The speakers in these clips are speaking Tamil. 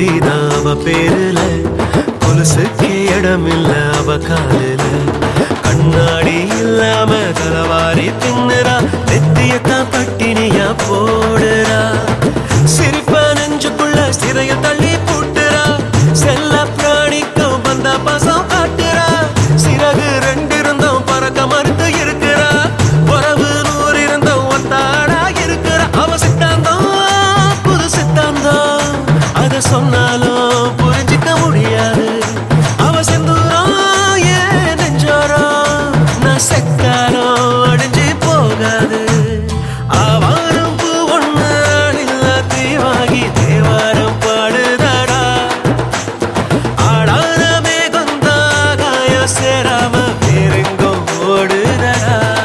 பெட்டி தான் அவ பேருல கொலுசுக்கு இடமில்ல அவ காலில கண்ணாடி இல்லாம தலவாரி தின்னுறா நெத்தியத்தான் பட்டினியா போடுறா சிரிப்ப நெஞ்சுக்குள்ள சிறைய தள்ளி பூட்டுறா செல்ல பிராணிக்கும் வந்த பாசம் காட்டுறா சிறகு ரெண்டு இருந்தும் பறக்க மறுத்து இருக்கிறா உறவு நூறு இருந்தும் ஒத்தாடா இருக்கிறா அவ சித்தாந்தம் புது சித்தாந்தம் அத சொன்னாலும் புரிஞ்சிக்க முடியாது அவ செந்தூரம் ஏன் நெஞ்சோரம் நான் செத்தாலும் அடிஞ்சு போகாது ஆவாரம் பூ ஒண்ணு இல்ல தீவாகி தேவாரம் பாடுதடா ஆடாத மேகந்தான் காயம் சேராம வேறெங்கோ ஓடுதடா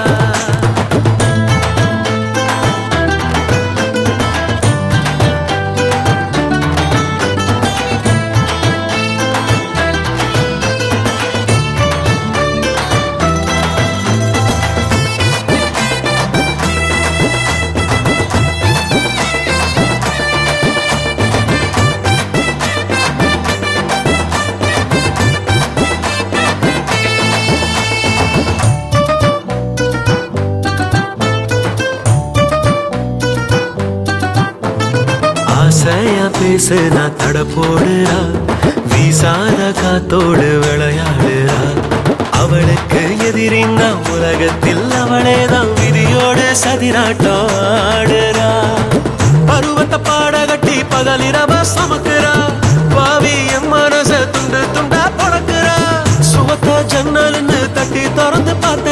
ஆசையா பேசுனா தட போடுறா வீசாத காத்தோடு விளையாடுறா அவளுக்கு எதிரின்னா உலகத்தில் அவளேதான் விதியோடு சதிராட்டம் ஆடுறா பருவத்தை பாட கட்டி பகலிரவ சமக்குறா பாவி என் மனச துண்டு துண்டா பொழக்குறா சுவத்த ஜன்னல்னு தட்டி திறந்து பார்த்த